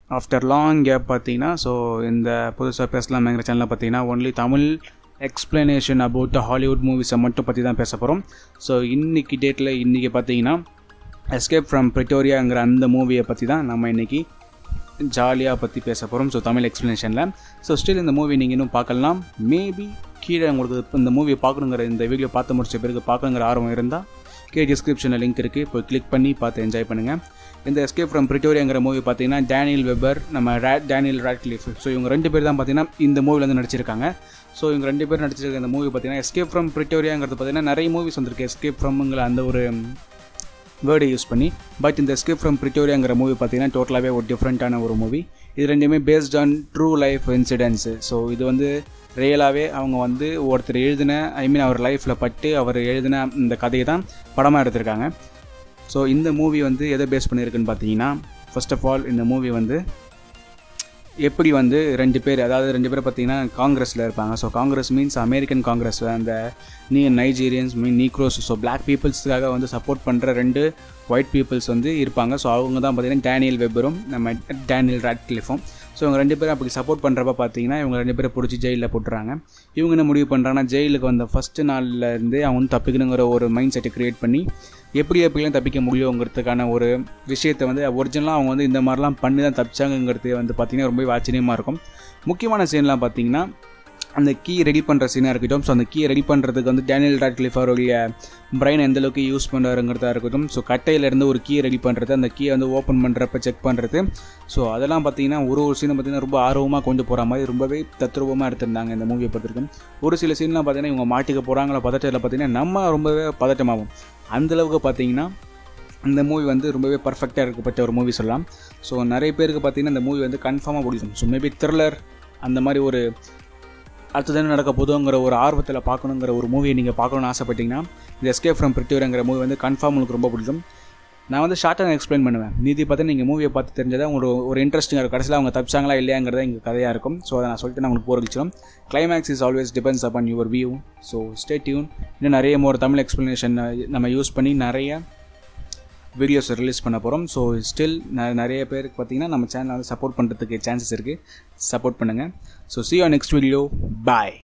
after long gap பார்த்தீங்கன்னா so இந்த புதுசாக பேசலாமேங்கிற சேனலில் பார்த்தீங்கன்னா only Tamil explanation about the Hollywood மூவிஸை மட்டும் பற்றி தான் பேச போகிறோம் ஸோ இன்றைக்கி டேட்டில் இன்றைக்கி பார்த்தீங்கன்னா எஸ்கேப் ஃப்ரம் ப்ரிட்டோரியாங்கிற அந்த மூவியை பற்றி தான் நம்ம இன்றைக்கி ஜாலியாக பற்றி பேச போகிறோம் ஸோ தமிழ் எக்ஸ்ப்ளனேஷனில் ஸோ ஸ்டில் இந்த மூவி நீங்கள் இன்னும் பார்க்கலாம் மேபி கீழே உங்களுக்கு இப்போ இந்த மூவியை பார்க்கணுங்கிற இந்த வீடியோ பார்த்து முடிச்ச பிறகு பார்க்கணுங்கிற ஆர்வம் இருந்தால் கீழே டிஸ்கிரிப்ஷனில் லிங்க் இருக்குது இப்போ கிளிக் பண்ணி பார்த்து என்ஜாய் பண்ணுங்கள் இந்த எஸ்கேப் ஃப்ரம் ப்ரிட்டோரியாங்கிற மூவி பார்த்தீங்கன்னா டேனியல் வெபர் நம்ம ரேட் டேனியல் ராட்க்ளிஃப் ஸோ இவங்க ரெண்டு பேர் தான் பார்த்தீங்கன்னா இந்த மூவியில் வந்து நடிச்சிருக்காங்க ஸோ இவங்க ரெண்டு பேர் நடிச்சிருக்க இந்த மூவி பார்த்தீங்கன்னா எஸ்கேப் ஃப்ரம் ப்ரிட்டோரியாங்கிறது பார்த்தீங்கன்னா நிறைய மூவிஸ் வந்திருக்கு எஸ்கேப் ஃப்ரம்ங்கிற அந்த ஒரு வேர்டை யூஸ் பண்ணி பட் இந்த எஸ்கேப் ஃப்ரம் ப்ரிட்டோரியாங்கிற மூவி பார்த்தீங்கன்னா டோட்டலாகவே ஒரு டிஃப்ரெண்ட்டான ஒரு மூவி இது ரெண்டுமே based on true life incidents so இது வந்து ரியலாகவே அவங்க வந்து ஒருத்தர் எழுதின ஐ மீன் அவர் லைஃப்பில் பட்டு அவர் எழுதின இந்த கதையை தான் படமாக எடுத்திருக்காங்க ஸோ இந்த மூவி வந்து எதை பேஸ் பண்ணியிருக்குன்னு பார்த்தீங்கன்னா ஃபர்ஸ்ட் ஆஃப் ஆல் இந்த மூவி வந்து எப்படி வந்து ரெண்டு பேர் அதாவது ரெண்டு பேர் பார்த்தீங்கன்னா காங்கிரஸில் இருப்பாங்க so Congress means American Congress அந்த நீ Nigerians mean Negroes so black பீப்புள்ஸுக்காக வந்து சப்போர்ட் பண்ணுற ரெண்டு ஒயிட் பீப்புள்ஸ் வந்து இருப்பாங்க ஸோ அவங்க தான் பார்த்தீங்கன்னா டேனியல் வெப்பரும் நம்ம டேனியல் ராட்கிளிஃபும் ஸோ இவங்க ரெண்டு பேரும் அப்படி சப்போர்ட் பண்ணுறப்ப பார்த்தீங்கன்னா இவங்க ரெண்டு பேரை பிடிச்சி ஜெயிலில் போட்டுறாங்க இவங்க என்ன முடிவு பண்ணுறாங்கன்னா ஜெயிலுக்கு வந்த ஃபஸ்ட்டு நாள்லேருந்தே அவங்க வந்து தப்பிக்கணுங்கிற ஒரு மைண்ட் செட்டை க்ரியேட் பண்ணி எப்படி எப்படிலாம் தப்பிக்க முடியுங்கிறதுக்கான ஒரு விஷயத்தை வந்து ஒரிஜினலாக அவங்க வந்து இந்த மாதிரிலாம் பண்ணி தான் தப்பிச்சாங்கிறது வந்து பார்த்திங்கன்னா ரொம்ப ஆச்சரியமாக இருக்கும் முக்கியமான சீன்லாம் பார்த்தீங்கன்னா அந்த கீ ரெடி பண்ணுற சீனாக இருக்கட்டும் ஸோ அந்த கீ ரெடி பண்ணுறதுக்கு வந்து டேனியல் ராட்க்ளிஃப் அவருடைய பிரெயின் எந்த அளவுக்கு யூஸ் பண்ணுறாருங்கிறதா இருக்கட்டும் ஸோ கட்டையிலேருந்து ஒரு கீ ரெடி பண்ணுறது அந்த கீயை வந்து ஓப்பன் பண்ணுறப்ப செக் பண்ணுறது ஸோ அதெல்லாம் பார்த்தீங்கன்னா ஒரு ஒரு சீனை பார்த்தீங்கன்னா ரொம்ப ஆர்வமாக கொண்டு போகிற மாதிரி ரொம்பவே தத்ரூபமாக எடுத்திருந்தாங்க இந்த மூவியை பொறுத்திருக்கும் ஒரு சில சீன்லாம் பார்த்தீங்கன்னா இவங்க மாட்டிக்க போகிறாங்களா பதட்டத்தில் பார்த்தீங்கன்னா நம்ம ரொம்பவே பதட்டமாகும் அந்தளவுக்கு பார்த்தீங்கன்னா இந்த மூவி வந்து ரொம்பவே பர்ஃபெக்டாக இருக்கப்பட்ட ஒரு மூவி சொல்லலாம் ஸோ நிறைய பேருக்கு பார்த்தீங்கன்னா இந்த மூவி வந்து கன்ஃபார்மாக பிடிக்கும் ஸோ மேபி த்ரில்லர் அந்த மாதிரி ஒரு அடுத்தது என்ன நடக்க போதுங்கிற ஒரு ஆர்வத்தில் பார்க்கணுங்கிற ஒரு மூவியை நீங்கள் பார்க்கணுன்னு ஆசைப்பட்டீங்கன்னா இந்த எஸ்கேப் ஃப்ரம் பிரிட்டிவருங்கிற மூவி வந்து கன்ஃபார்ம் உங்களுக்கு ரொம்ப பிடிக்கும் நான் வந்து ஷார்ட்டாக எக்ஸ்பிளைன் பண்ணுவேன் மீதி பார்த்து நீங்கள் மூவியை பார்த்து தெரிஞ்சதாக உங்களுக்கு ஒரு இன்ட்ரெஸ்டிங்காக இருக்கும் கடைசியில் அவங்க தப்பிச்சாங்களா இல்லையாங்கிறத இங்கே கதையாக இருக்கும் ஸோ அதை நான் சொல்லிட்டு நான் உங்களுக்கு போகிச்சிடும் climax is always depends upon your view so stay tuned இன்னும் நிறைய மோர் தமிழ் எக்ஸ்ப்ளனேஷன் நம்ம யூஸ் பண்ணி நிறைய வீடியோஸ் ரிலீஸ் பண்ண போகிறோம் ஸோ ஸ்டில் நிறைய பேருக்கு பார்த்தீங்கன்னா நம்ம சேனலை வந்து சப்போர்ட் பண்ணுறதுக்கு சான்சஸ் இருக்குது சப்போர்ட் பண்ணுங்கள் so see our next video bye